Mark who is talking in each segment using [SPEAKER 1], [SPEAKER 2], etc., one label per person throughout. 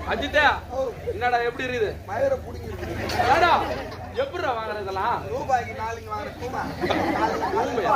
[SPEAKER 1] அஜித்தே என்னடா எப்படி இருக்குது
[SPEAKER 2] மயிரை புடிங்கி
[SPEAKER 1] ஏடா எப்படிடா வாங்குற இதெல்லாம்
[SPEAKER 2] ரூபாய்க்கு நாளைக்கு வாங்க தூமா
[SPEAKER 1] உண்மையா?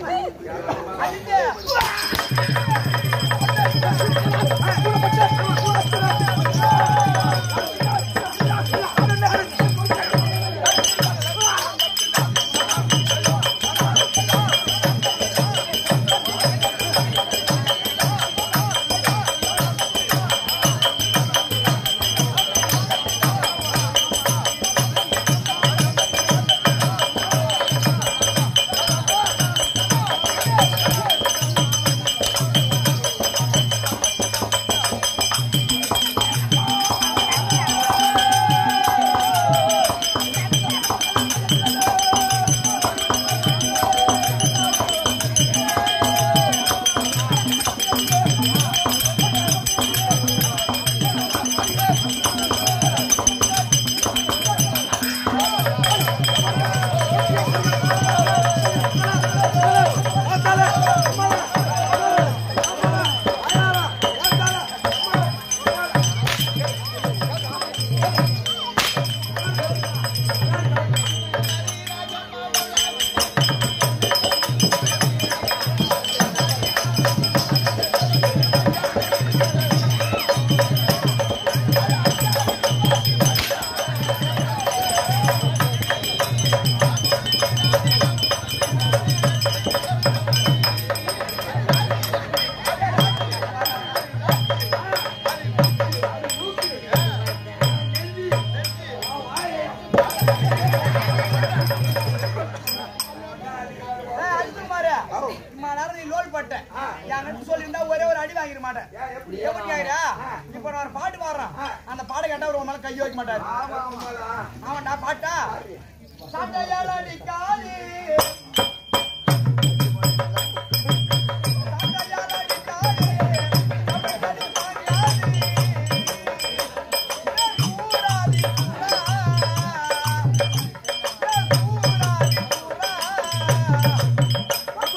[SPEAKER 3] இம்மா நேரம் நீ லோல் பட்ட என்கிட்ட சொல்லியிருந்தா ஒரே ஒரு அடி வாங்கிட மாட்டேன் எப்படி ஆயிரா இப்ப நான் ஒரு பாட்டு பாடுறேன் அந்த பாட்டு கேட்டா ஒரு மேல கை வைக்க மாட்டாரு அவன் நான் பாட்டா சண்டையால் அடிக்காதே சண்டையால் அடிக்காதே தமிழடி தாங்காதே கூடாதி கூடா கூடாதி கூடா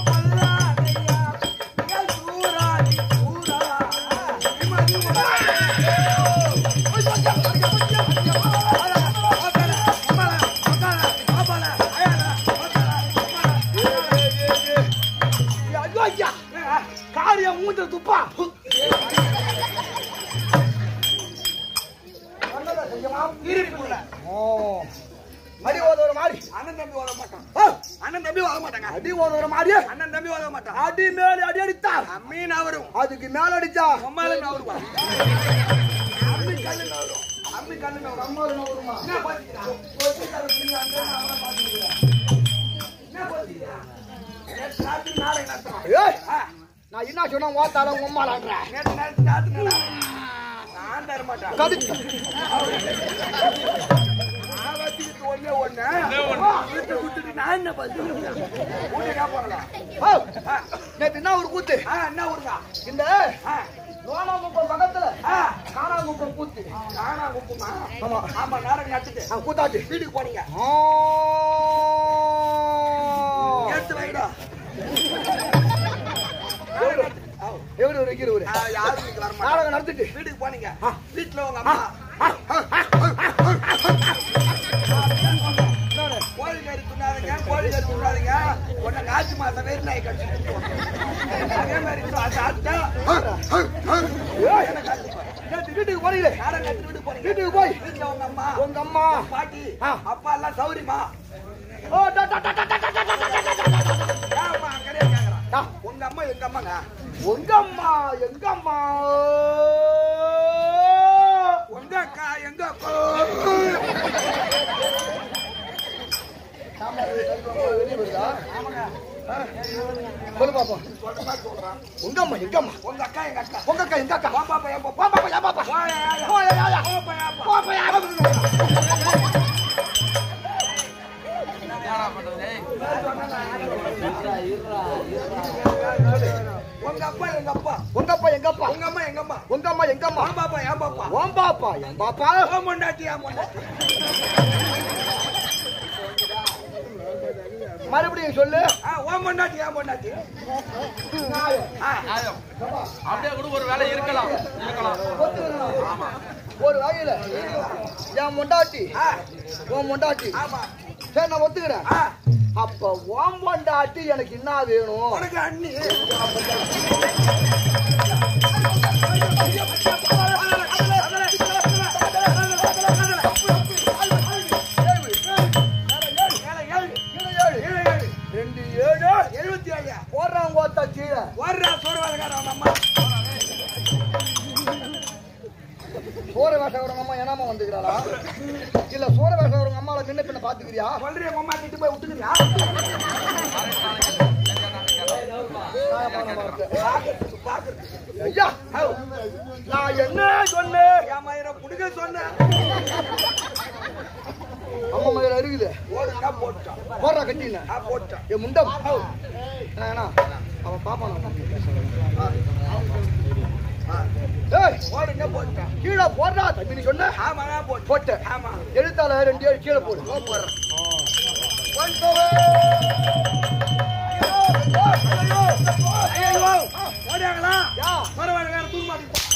[SPEAKER 2] காரியம் மூஞ்ச துப்பா அடி ஓதுற மாதிரி
[SPEAKER 3] அண்ணன் தம்பி வர மாட்டான்
[SPEAKER 2] ஆ,
[SPEAKER 3] அண்ணன் தம்பி வர மாட்டாங்க
[SPEAKER 2] அடி ஓதுற மாதிரி
[SPEAKER 3] அண்ணன் தம்பி வர மாட்டான்
[SPEAKER 2] அடி மேல அடி அடித்தார்
[SPEAKER 3] மீன் அவரும்
[SPEAKER 2] அதுக்கு மேல அடிச்சா
[SPEAKER 3] அம்மாலும் அவருவா
[SPEAKER 2] அம்மி கல்லு நவரும். அம்மி கல்லு நவரும். அம்மாவு நவருமா? என்ன பாத்தீங்களா? ஒத்தி தர துணி அங்க இருந்து அவனை பாத்துக்கிறா. என்ன பாத்தீங்களா? நேத்து ராத்திரி நாடகம் நடத்துறான். ஏய், நான் என்ன சொன்னா ஓத்தால உங்க அம்மாலான்ற
[SPEAKER 3] நேற்று நேரத்து ராத்திரி நான் தர மாட்டேன்
[SPEAKER 2] கடிச்சு
[SPEAKER 3] நான் வச்சுக்கிட்டு ஒண்ணே ஒண்ணு வீட்டை விட்டுட்டு நான் என்ன பண்ணுறேன் வீட்டுக்கா போகலாம்
[SPEAKER 2] ஓ, நேத்து என்ன ஒரு கூத்து
[SPEAKER 3] ஆ என்ன ஊருக்கா
[SPEAKER 2] இந்த
[SPEAKER 3] ஆ
[SPEAKER 2] நோனாங்குப்பம் பக்கத்துல
[SPEAKER 3] ஆ
[SPEAKER 2] காணாங்குப்பம் கூத்து
[SPEAKER 3] காணா குப்புமா
[SPEAKER 2] ஆமா
[SPEAKER 3] ஆமா நாடகம் நடத்துட்டு
[SPEAKER 2] ஆ, கூத்தாட்டு
[SPEAKER 3] வீட்டுக்கு போனீங்க
[SPEAKER 2] ஆ.
[SPEAKER 3] எடுத்து வைடா
[SPEAKER 2] எவரு ஒரு வைக்கிற ஒரு
[SPEAKER 3] யாரும் இன்னைக்கு வர மாட்டாங்க
[SPEAKER 2] நாடகம் நடத்திட்டு
[SPEAKER 3] வீட்டுக்கு போனீங்க வீட்டுல உங்க அம்மா கோழி கறி துண்ணாதீங்க கோழி கறி துண்ணாதீங்க உன்னை காய்ச்சி மாசம் வேறு நாய் கடிச்சு அதே மாதிரி இன்னும் அது சாப்பிட்டா
[SPEAKER 2] ஏய், நேத்து வீட்டுக்கு போறீங்களே
[SPEAKER 3] நாடகம் கட்டி வீட்டுக்கு போனீங்க
[SPEAKER 2] வீட்டுக்கு போய்
[SPEAKER 3] வீட்டுல உங்க அம்மா
[SPEAKER 2] உங்க அம்மா
[SPEAKER 3] பாட்டி
[SPEAKER 2] ஆ.
[SPEAKER 3] அப்பா எல்லாம் சௌரியமா
[SPEAKER 2] ஓ, டா, டா, டா, டா, டா, டா, டா, டா, டா, டா, டா.
[SPEAKER 3] ஏம்மா அக்கறையா கேக்குறான்
[SPEAKER 2] டா,
[SPEAKER 3] உங்க அம்மா எங்க அம்மாங்க
[SPEAKER 2] உங்க அம்மா எங்க அம்மா
[SPEAKER 3] உங்க அக்கா எங்க அக்கா
[SPEAKER 2] வெளியே வருதா ஆ. சொல்லு பாப்போம்
[SPEAKER 3] சொல்ற மாதிரி சொல்றான்
[SPEAKER 2] உங்க அம்மா எங்க அம்மா
[SPEAKER 3] உங்க அக்கா எங்க அக்கா
[SPEAKER 2] உங்க அக்கா எங்க அக்கா
[SPEAKER 3] வா பாப்பா என் பாப்பா
[SPEAKER 2] வா பாப்பா யா பாப்பா
[SPEAKER 3] வா, யா, யா, யா.
[SPEAKER 2] வா, யா, யா, யா.
[SPEAKER 3] பாப்பா, யா, பா.
[SPEAKER 2] பாப்பா யா பாப்பா
[SPEAKER 3] உங்க அப்பா எங்க அப்பா
[SPEAKER 2] உங்க அப்பா எங்க அப்பா
[SPEAKER 3] உங்க அம்மா எங்க அம்மா
[SPEAKER 2] உங்க அம்மா எங்க அம்மா
[SPEAKER 3] வா பாப்பா என் பாப்பா
[SPEAKER 2] உன் பாப்பா என் பாப்பா
[SPEAKER 3] ஓ மொண்டாட்டி என் மொண்டாட்டி
[SPEAKER 2] மறுபடியும் சொல்லு
[SPEAKER 3] ஆ, உன் பொண்டாட்டி என் பொண்டாட்டி
[SPEAKER 2] நியாயம்.
[SPEAKER 3] ஆ,
[SPEAKER 1] நியாயம். அப்படியே கூட ஒரு வேலை இருக்கலாம் இருக்கலாம்
[SPEAKER 2] ஒத்துக்கணும். ஒரு வகையில என் முண்டாட்டி
[SPEAKER 3] ஆ,
[SPEAKER 2] உன் முண்டாட்டி
[SPEAKER 3] ஆமா
[SPEAKER 2] சரி நான் ஒத்துக்கிறேன்
[SPEAKER 3] ஆ,
[SPEAKER 2] அப்ப உன் முண்டாட்டி எனக்கு என்ன வேணும்
[SPEAKER 3] உனக்கு அண்ணி
[SPEAKER 2] ரெண்டு ஏழு
[SPEAKER 3] எழுபத்தி ஏழு
[SPEAKER 2] போடுறான் கோத்தா கீழே
[SPEAKER 3] வர்றா சோறுவாதக்கார அவன் அம்மா
[SPEAKER 2] சோற வேஷம் ஒரு அம்மா என்னமா வந்துக்கிறாளா இல்ல சோற வேஷம் ஒரு அம்மாவை முன்ன பின்ன பாத்துக்கிறியா
[SPEAKER 3] சொல்றிய அம்மா கிட்ட போய் விட்டுக்கிறியா பாக்குறதுக்கு பாக்குறதுக்கு
[SPEAKER 2] ஐயா நான் என்ன சொன்னேன்
[SPEAKER 3] என் மயிரை புடுங்க சொன்னேன்
[SPEAKER 2] அம்மா மயில இருக்குது
[SPEAKER 3] ஓடுனா போட்டான்
[SPEAKER 2] போடுறா கட்டின
[SPEAKER 3] ஆ போட்டான்
[SPEAKER 2] என் முண்டம் ஏன்னா அவன் பாப்பான் ஏய்
[SPEAKER 3] ஓடுனா போட்டான்
[SPEAKER 2] கீழே போடுறா தம்பி நீ சொன்ன
[SPEAKER 3] ஆமா நான் போட்டேன்
[SPEAKER 2] போட்டேன்
[SPEAKER 3] ஆமா
[SPEAKER 2] எழுத்தால ரெண்டு ஏழு கீழே போடு
[SPEAKER 3] போடுறேன் ஐயோ ஓடியாங்களா
[SPEAKER 2] யா
[SPEAKER 3] மரவாடகார தூங்க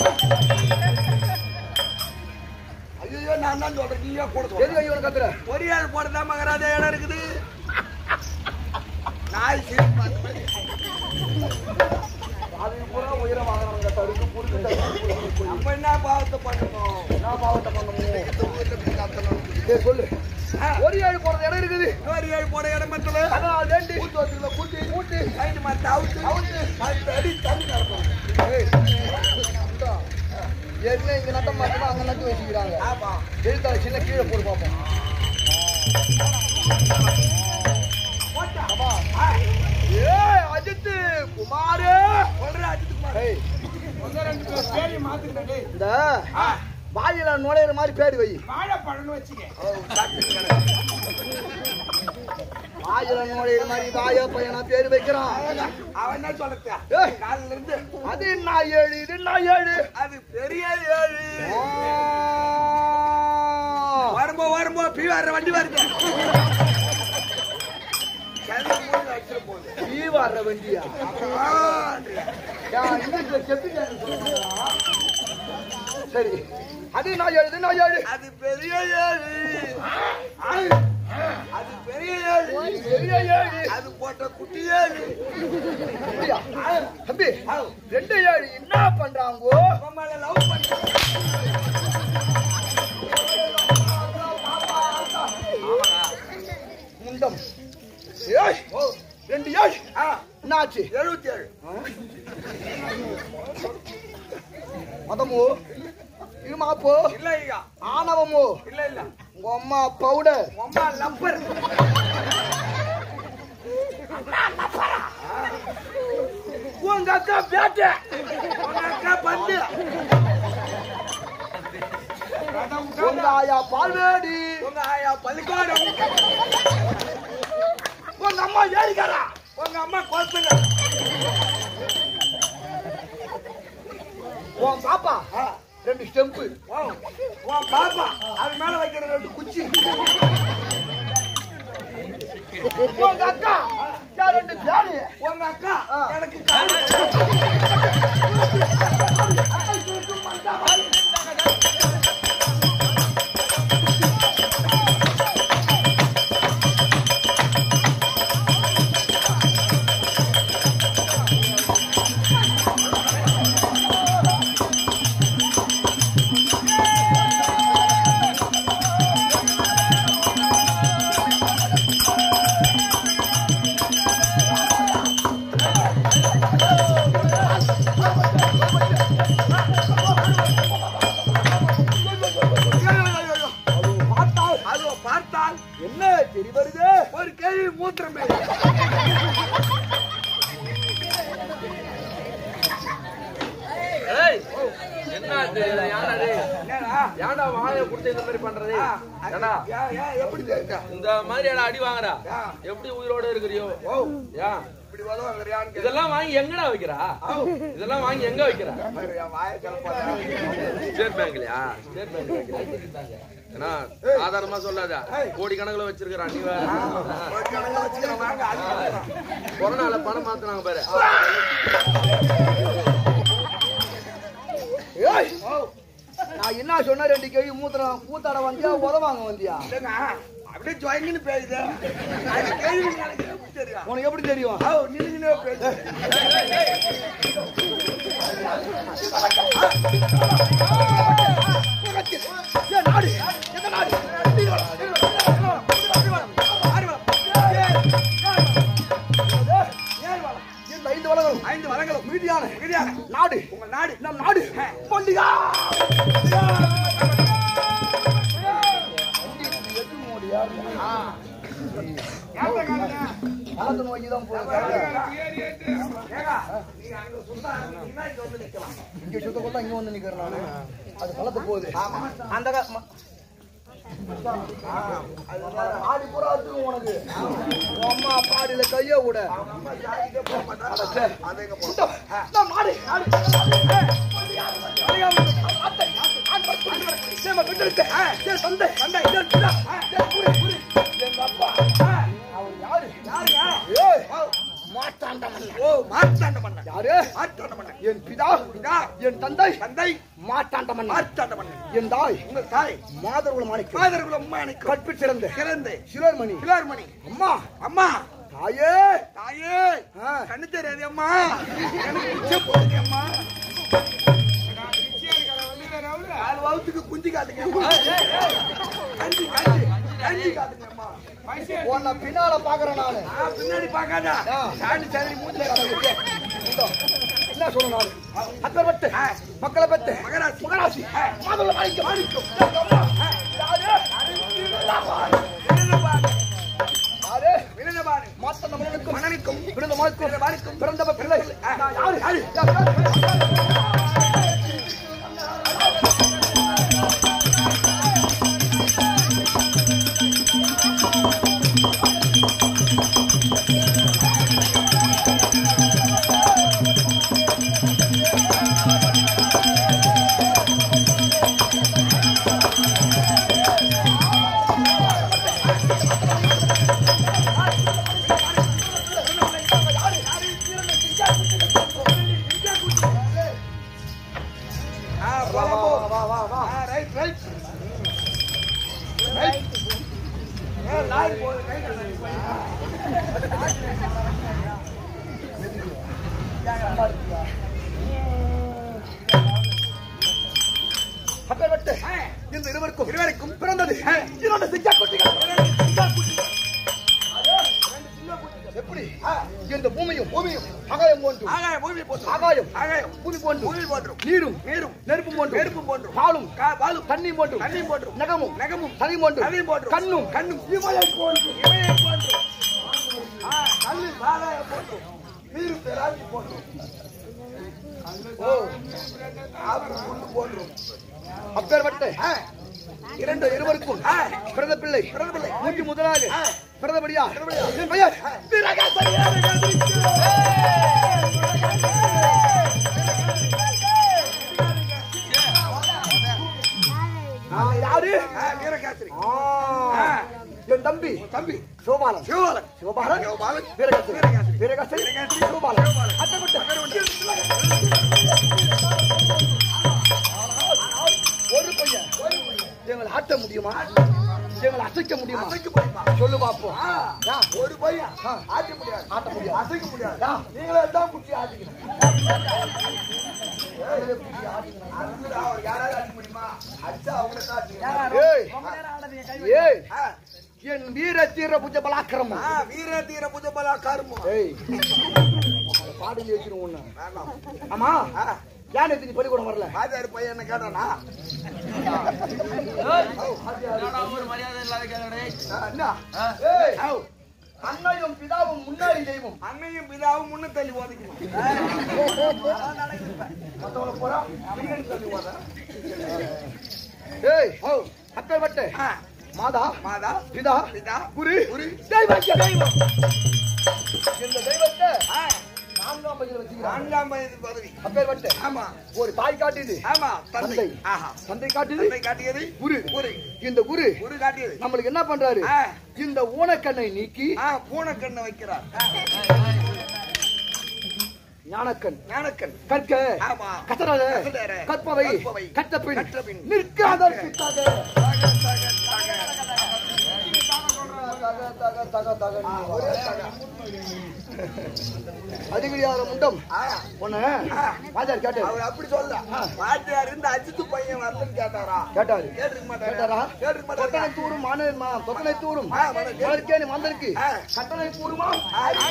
[SPEAKER 3] ஐயோ நான் தான் சொல்றேன் நீயா கூட சொல்ற.
[SPEAKER 2] எதுக்கு ஐயோ கத்துற
[SPEAKER 3] பொரியால் போடுறதா மகராஜா இடம் இருக்குது நாய் சிரிப்பு பார்த்த மாதிரி.
[SPEAKER 2] அது பூரா உயரம் வாங்குறாங்க தடுக்கு புரிஞ்சு தடுக்கு
[SPEAKER 3] நம்ம என்ன பாவத்தை பண்ணணும்
[SPEAKER 2] நான் மாவட்டம் பண்ணணும்
[SPEAKER 3] இந்த ஊர்ல இப்படி கத்தணும்.
[SPEAKER 2] சரி சொல்லு
[SPEAKER 3] ஆ,
[SPEAKER 2] ஒரு ஏழு போறது இடம் இருக்குது
[SPEAKER 3] இன்னொரு ஏழு போட இடம் மத்தல
[SPEAKER 2] அதான் வேண்டி கூட்டு வச்சுக்கல கூட்டி கூட்டி
[SPEAKER 3] கைட்டு மத்த அவுத்து
[SPEAKER 2] அவுத்து.
[SPEAKER 3] மத்த அடி தண்ணி நடக்கும்
[SPEAKER 2] ஏற்கனவே இங்க நட்டம் மாட்டோம் அங்க நட்டு வச்சுக்கிறாங்க
[SPEAKER 3] ஆமா
[SPEAKER 2] எழுத்தால சின்ன கீழே போடு பார்ப்போம்
[SPEAKER 3] போட்டா
[SPEAKER 2] ஆமா.
[SPEAKER 3] ஆ,
[SPEAKER 2] ஏய் அஜித் குமாரு
[SPEAKER 3] சொல்றேன் அஜித் குமார்
[SPEAKER 2] ஏய்,
[SPEAKER 3] ஒன்னு ரெண்டு பேர் பேரை மாத்துக்கிட்டேன் டேய்.
[SPEAKER 2] இந்த
[SPEAKER 3] ஆ,
[SPEAKER 2] வாயில நுழையிற மாதிரி பேர் வை
[SPEAKER 3] வாழைப்பழம்னு வச்சுக்க
[SPEAKER 2] வாயில நுழையிற மாதிரி வாய பையனா பேர் வைக்கிறான்
[SPEAKER 3] அவன் என்ன சொல்றா
[SPEAKER 2] ஏய்.
[SPEAKER 3] காலில இருந்து
[SPEAKER 2] அது நான் ஏழு இது நான் ஏழு
[SPEAKER 3] அது பெரிய ஏழு
[SPEAKER 2] ஆ.
[SPEAKER 3] வரும்போ வரும்போ பி வர்ற வண்டி வருது கிளம்பி மூணு வச்சுட்டு போகுது
[SPEAKER 2] நீ வர்ற வண்டியா
[SPEAKER 3] ஆ,
[SPEAKER 2] யா, இங்கிலீஷ்ல செப்பிட்டாங்க சொல்லுவாங்களா? சரி அது நான் ஏழு இது நான் ஏழு
[SPEAKER 3] அது பெரிய ஏழு அது பெரிய ஏழு
[SPEAKER 2] பெரிய ஏழு
[SPEAKER 3] அது போட்ட குட்டி ஏழு
[SPEAKER 2] அப்படியா? தம்பி ரெண்டு ஏழு என்ன பண்றாங்கோ
[SPEAKER 3] நம்மள லவ் பண்ண
[SPEAKER 2] முண்டம் ஏய் ரெண்டு ஏழு
[SPEAKER 3] ஆ,
[SPEAKER 2] என்னாச்சு
[SPEAKER 3] எழுபத்தி ஏழு
[SPEAKER 2] மதமோ இருமாப்போ
[SPEAKER 3] இல்ல ஐயா
[SPEAKER 2] ஆணவமோ
[SPEAKER 3] இல்ல இல்ல
[SPEAKER 2] உங்க அம்மா பவுடர்
[SPEAKER 3] அம்மா லப்பர்
[SPEAKER 2] உங்க அக்கா பேட்டை
[SPEAKER 3] உங்க அக்கா பந்து
[SPEAKER 2] உங்க ஆயா பால்வேடி
[SPEAKER 3] உங்க ஆயா பள்ளிக்கூடம்
[SPEAKER 2] உங்க அம்மா ஏறிக்காரா
[SPEAKER 3] உங்க அம்மா கோத்துங்க
[SPEAKER 2] உன் பாப்பா ரெண்டு ஸ்டெம்பு
[SPEAKER 3] ஓ, உன் பாப்பா அது மேல வைக்கிற ரெண்டு குச்சி
[SPEAKER 2] உங்க அக்கா நான் ரெண்டு பியானு
[SPEAKER 3] உங்க அக்கா
[SPEAKER 2] ஆ.
[SPEAKER 3] எனக்கு காலு. பார்த்தால் அதுவோ பார்த்தால்
[SPEAKER 2] என்ன தெரி வருது
[SPEAKER 3] ஒரு கேள்வி மூத்திரமே
[SPEAKER 1] ஏய் என்ன இது? யாரா டேய்?
[SPEAKER 3] என்னடா
[SPEAKER 1] ஏன்டா வாயை புடிச்சு இந்த மாதிரி பண்றது
[SPEAKER 3] ஆ, அது-
[SPEAKER 1] ஏன்டா
[SPEAKER 3] ஏன், ஏன், எப்படி தெரியுதா?
[SPEAKER 1] இந்த மாதிரி ஏடா அடி வாங்குறா
[SPEAKER 3] ஆ.
[SPEAKER 1] எப்படி உயிரோட இருக்கிறியோ
[SPEAKER 3] ஓ
[SPEAKER 1] ஏன்
[SPEAKER 3] இப்படி உதவுங்கிறியான்னு கேளு.
[SPEAKER 1] இதெல்லாம் வாங்கி எங்கடா வைக்கிறா இதெல்லாம் வாங்கி எங்க வைக்கிறா
[SPEAKER 3] பாரு, என் வாயை கிளப்பாத.
[SPEAKER 1] ஸ்டேட் பேங்க்லயா ஸ்டேட் பேங்க் வைக்கிறா ஏன்னா சாதாரணமா சொல்லாத கோடி கணக்குல வச்சிருக்கிறான் நீ வேற
[SPEAKER 2] ஒரு கணக்கா வச்சுக்கிறேன் வாங்க அது கொடுக்குறோம்.
[SPEAKER 1] கொரோனால பணம் மாத்துனாங்க பாரு
[SPEAKER 3] ஏய் நான் என்ன சொன்ன ரெண்டு கேள்வி மூத்திரம் கூத்தாட வந்தியா உதவாங்க வந்தியா
[SPEAKER 2] இல்லைங்க, அப்படியே ஜொயங்கின்னு பேசுது அது கேள்வி எனக்கு எப்படி தெரியும்
[SPEAKER 3] உனக்கு எப்படி தெரியும்
[SPEAKER 2] ஓ, நின்னுக்கினே பேசு.
[SPEAKER 3] ஏய், நாடு எந்த நாடு நீ வா, நீ வா, நீ வா, நீ வா, நீ வா, ஆடி வா. ஏய், ஏய், வா. இந்த ஐந்து வளங்களும்
[SPEAKER 2] ஐந்து வளங்களும்
[SPEAKER 3] மீதியான
[SPEAKER 2] மீதியான
[SPEAKER 3] நாடு
[SPEAKER 2] உங்கள் நாடு
[SPEAKER 3] நம் நாடு பண்டிகா காலத்து நோக்கி தான் போகுது
[SPEAKER 2] ஏங்க, நீங்க அங்க சுத்தா, நீங்க இங்க வந்து நிக்கலாம்.
[SPEAKER 3] இங்க சுத்த கொள்ள இங்க வந்து நிக்கிறேன் நானு அது களத்து போகுது அந்த க- ம- ஆடி பூரா வச்சுக்கும் உனக்கு உன் அம்மா பாடியில கைய விட
[SPEAKER 2] அம்மா ஜாதிக்கே போக மாட்டாங்க. அது எங்க போகும்?
[SPEAKER 3] நான் மாடு நாடு தந்தை தந்தை எங்க அப்பா அவர் யாரு
[SPEAKER 2] யாருங்க?
[SPEAKER 3] ஏய், மாட்டாண்ட மன்னன்.
[SPEAKER 2] ஓ, மார்த்தாண்ட மன்னன்.
[SPEAKER 3] யாரு
[SPEAKER 2] மார்த்தாண்ட மன்னன்.
[SPEAKER 3] என் பிதா
[SPEAKER 2] பிதா,
[SPEAKER 3] என் தந்தை
[SPEAKER 2] தந்தை
[SPEAKER 3] மாட்டாண்ட மன்னன்
[SPEAKER 2] மார்த்தாண்ட மன்னன்.
[SPEAKER 3] என் தாய்
[SPEAKER 2] உங்கள் தாய்
[SPEAKER 3] மாதர்குல மாணிக்கம்
[SPEAKER 2] மாதர்குல அம்மானுக்கு
[SPEAKER 3] கற்பு சிறந்த
[SPEAKER 2] சிறந்து
[SPEAKER 3] சிலர்மணி
[SPEAKER 2] கிளார்மணி
[SPEAKER 3] அம்மா
[SPEAKER 2] அம்மா
[SPEAKER 3] தாயே
[SPEAKER 2] தாயே
[SPEAKER 3] ஆ.
[SPEAKER 2] கண்ணு தெரியாது அம்மா எனக்கு பிச்சை போடுங்க அம்மா நாலு வகுத்துக்கு குஞ்சு காட்டுங்க அம்மா கஞ்சி கஞ்சி கஞ்சி காட்டுங்க அம்மா
[SPEAKER 3] உன்னை பின்னால பாக்குறேன் நானு
[SPEAKER 2] ஆ, பின்னாடி பார்க்காத
[SPEAKER 3] ஆ.
[SPEAKER 2] சாண்டி சாண்டி மூஞ்சில
[SPEAKER 3] இந்தோ. என்ன சொல்ல நானு அத்தை பத்து மக்களை பத்து
[SPEAKER 2] மகராசி.
[SPEAKER 3] மகராசி மாதவ மாணிக்கம் மாணிக்கம் யாரு
[SPEAKER 2] விருதபாடு
[SPEAKER 3] மாத்தந்த மன்னனுக்கும்
[SPEAKER 2] மன்னனுக்கும்
[SPEAKER 3] விருந்த மாணிக்கும் பிறந்தவ பிள்ளை நான் யாரு யாரு
[SPEAKER 2] ஆ,
[SPEAKER 3] வா
[SPEAKER 2] போலாம்
[SPEAKER 3] வா
[SPEAKER 2] போ.
[SPEAKER 3] வா வா வா
[SPEAKER 2] ஆ, ரைட் ரைட் ரைட் ஏ, லாரி போகுது, கை காட்டுங்க.
[SPEAKER 3] அப்பேற்பட்டு
[SPEAKER 2] ஆ,
[SPEAKER 3] இந்த இருவருக்கும்
[SPEAKER 2] இருவருக்கும்
[SPEAKER 3] பிறந்தது இரண்டு சிங்கா குட்டிகள் எப்படி இந்த பூமியும் பூமியும் ஆகாயம் போன்று
[SPEAKER 2] ஆகாயம் பூமி போன்று
[SPEAKER 3] ஆகாயம்
[SPEAKER 2] ஆகாயம்
[SPEAKER 3] பூமி போன்று
[SPEAKER 2] பூமி போன்றும்
[SPEAKER 3] நீரும்
[SPEAKER 2] நீரும்
[SPEAKER 3] நெருப்பு போன்று
[SPEAKER 2] நெருப்பு போன்றும்
[SPEAKER 3] பாலும்
[SPEAKER 2] கா- பாலும்
[SPEAKER 3] தண்ணி போன்று
[SPEAKER 2] தண்ணீர் போன்றும்
[SPEAKER 3] நகமும்
[SPEAKER 2] நகமும்
[SPEAKER 3] தனி போன்று
[SPEAKER 2] தண்ணீர் போன்றும்
[SPEAKER 3] கண்ணும்
[SPEAKER 2] கண்ணும் இமயை போன்றும் இமயை போன்றும் ஆ, கல்லு பாலாய போன்றும் நீரு பெறாதி போன்றும் ஓ ஆப்பு புல்லு போன்றும்
[SPEAKER 3] அப்பேற்பட்டு
[SPEAKER 2] ஆ,
[SPEAKER 3] இரண்டு இருவருக்கும்
[SPEAKER 2] ஆ,
[SPEAKER 3] பிறந்த பிள்ளை
[SPEAKER 2] பிறந்த பிள்ளை.
[SPEAKER 3] மூன்று முதலாக
[SPEAKER 2] ஆ.
[SPEAKER 3] பிறந்தபடியா
[SPEAKER 2] பிறந்தபடியா.
[SPEAKER 3] என் பெயர் வீரகாசன். நான் யாரு
[SPEAKER 2] ஆ, வீரகாத்திரி
[SPEAKER 3] ஆ, என் தம்பி
[SPEAKER 2] தம்பி
[SPEAKER 3] சோபாலன்
[SPEAKER 2] சிவபாலன்
[SPEAKER 3] சிவபாலன்
[SPEAKER 2] சிவபாலன்.
[SPEAKER 3] வீரகாசன்
[SPEAKER 2] வீரகாசன்.
[SPEAKER 3] வீரகாசன்
[SPEAKER 2] வீரகாசன்.
[SPEAKER 3] சிவபாலன்
[SPEAKER 2] சிவபாலன்.
[SPEAKER 3] அட்டப்பட்டு ஒரு பையன் எங்களை ஆட்ட முடியுமா எங்களை அசைக்க முடியுமா
[SPEAKER 2] அசைக்க முடியுமா?
[SPEAKER 3] சொல்லு பாப்போம்
[SPEAKER 2] ஆ,
[SPEAKER 3] யா,
[SPEAKER 2] ஒரு பையன்
[SPEAKER 3] ஆ.
[SPEAKER 2] ஆட்ட முடியாது
[SPEAKER 3] ஆட்ட முடியாது
[SPEAKER 2] அசைக்க முடியாது
[SPEAKER 3] யா,
[SPEAKER 2] நீங்களே தான் குச்சி ஆட்டிக்கணும்
[SPEAKER 3] நீங்களே குச்சி ஆட்டிக்கணும்.
[SPEAKER 2] அதுல அவர் யாராவது ஆட்ட முடியுமா அச்சா அவங்கள தான் ஆட்டிக்கணும்.
[SPEAKER 3] ஏய் ஏய்
[SPEAKER 2] ஆ,
[SPEAKER 3] என் வீர தீர புஜ பலாக்கிரமம்
[SPEAKER 2] ஆ, வீர தீர புஜபலா கருமோ
[SPEAKER 3] ஏய் பாடலி வச்சிரும் ஒண்ணு
[SPEAKER 2] வேண்டாம்
[SPEAKER 3] ஆமா
[SPEAKER 2] ஆ,
[SPEAKER 3] ஏன் நீ பள்ளிக்கூடம் வரல
[SPEAKER 2] வாத்தியார் பையன் என்ன கேட்டானா
[SPEAKER 1] என்னடா ஒரு மரியாதை இல்லாத கேளுடே.
[SPEAKER 2] ஆ, என்ன
[SPEAKER 3] ஏய்
[SPEAKER 2] ஆவ்.
[SPEAKER 3] அண்ணையும் பிதாவும் முன்னாடி தெய்வம்
[SPEAKER 2] அன்னையும் பிதாவும் முன்ன தள்ளி ஓதிக்கணும் மத்தவங்கள போறா பின்னாடி தள்ளி ஓத
[SPEAKER 3] ஏய் அப்பேற்பட்ட
[SPEAKER 2] ஆ,
[SPEAKER 3] மாதா
[SPEAKER 2] மாதா
[SPEAKER 3] பிதா
[SPEAKER 2] பிதா
[SPEAKER 3] குரு
[SPEAKER 2] குரு
[SPEAKER 3] தெய்வம் தெய்வம் இந்த தெய்வத்தை
[SPEAKER 2] ஆ,
[SPEAKER 3] நான்காம்
[SPEAKER 2] பகுதியில் வச்சுக்கிறான்
[SPEAKER 3] நான்காம் வயது பதவி
[SPEAKER 2] அப்பேற்பட்ட
[SPEAKER 3] ஆமா
[SPEAKER 2] ஒரு தாய் காட்டுது
[SPEAKER 3] ஆமா தந்தை
[SPEAKER 2] தந்தை.
[SPEAKER 3] ஆஹா
[SPEAKER 2] தந்தை காட்டுது
[SPEAKER 3] தந்தை காட்டியது
[SPEAKER 2] குரு
[SPEAKER 3] குரு
[SPEAKER 2] இந்த குரு
[SPEAKER 3] குரு காட்டியது
[SPEAKER 2] நம்மளுக்கு என்ன பண்றாரு
[SPEAKER 3] ஆ.
[SPEAKER 2] இந்த ஊனக்கண்ணை நீக்கி
[SPEAKER 3] ஆ பூனைக்கண்ணை வைக்கிறார்
[SPEAKER 2] ஞானக்கண்
[SPEAKER 3] ஞானக்கண்
[SPEAKER 2] கற்க
[SPEAKER 3] ஆமா
[SPEAKER 2] கத்தரத
[SPEAKER 3] கத்தரத,
[SPEAKER 2] கற்பவை
[SPEAKER 3] கற்பவை,
[SPEAKER 2] கற்றபின்
[SPEAKER 3] கற்றபின்,
[SPEAKER 2] நிற்காதற்குத்தாக
[SPEAKER 3] தக, தக, தக.
[SPEAKER 2] தக, தக, தக, தக,
[SPEAKER 3] ஆ,
[SPEAKER 2] நீ
[SPEAKER 3] ஒரே
[SPEAKER 2] வா.
[SPEAKER 3] தக.
[SPEAKER 2] அதிகடியார முண்டம்
[SPEAKER 3] ஆ,
[SPEAKER 2] உன்ன ராஜார் கேட்டாரு
[SPEAKER 3] அவர் அப்படி சொல்ல பாட்டியார் இருந்து அஜித்து பையன் வரலன்னு கேட்டாரா
[SPEAKER 2] கேட்டாரு
[SPEAKER 3] கேட்டிருக்க மாட்டாரா
[SPEAKER 2] கேட்டாரா
[SPEAKER 3] கேட்டிருக்க
[SPEAKER 2] கொட்டனை
[SPEAKER 3] மாட்டாரா
[SPEAKER 2] தூரும் மாணவர் மா கொட்டனை தூரும்
[SPEAKER 3] ஆ, மன-
[SPEAKER 2] மலர்க்கேணி மந்தருக்கு
[SPEAKER 3] ஆ.
[SPEAKER 2] கட்டளை கூறுமா
[SPEAKER 3] ஆ.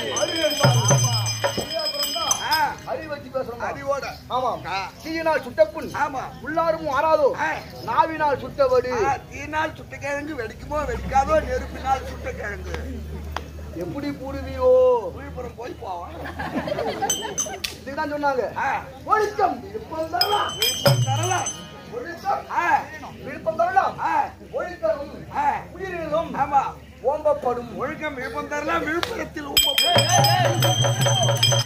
[SPEAKER 3] ஆ,
[SPEAKER 2] அறி வச்சு பேசுறோம்
[SPEAKER 3] அடியோட
[SPEAKER 2] ஆமாம்
[SPEAKER 3] ஆ.
[SPEAKER 2] தீயினால் சுட்டப்புண்
[SPEAKER 3] ஆமா
[SPEAKER 2] உள்ளாரும் ஆறாதோ
[SPEAKER 3] ஆ.
[SPEAKER 2] நாவினால் சுட்டவடு
[SPEAKER 3] ஆ, தீனால் சுட்ட கிழங்கு வெடிக்குமோ வெடிக்காதோ நெருப்பினால் சுட்ட கிழங்கு
[SPEAKER 2] எப்படி பூடுவியோ
[SPEAKER 3] விழுப்புரம் போய் போவான்
[SPEAKER 2] இதுதான் சொன்னாங்க
[SPEAKER 3] ஆ,
[SPEAKER 2] ஒழுக்கம் விழுப்பம் தரலாம்
[SPEAKER 3] விழுப்புரம் தரலாம்
[SPEAKER 2] ஒழுக்கம்
[SPEAKER 3] ஆ,
[SPEAKER 2] விழுப்பம் தரலாம்
[SPEAKER 3] ஆ,
[SPEAKER 2] ஒழுக்கம்
[SPEAKER 3] ஆ,
[SPEAKER 2] உயிரினும்
[SPEAKER 3] ஆமா
[SPEAKER 2] ஓம்பப்படும்
[SPEAKER 3] ஒழுக்கம் விழுப்பம் தரலாம் விழுப்புரத்தில் ஊம்ப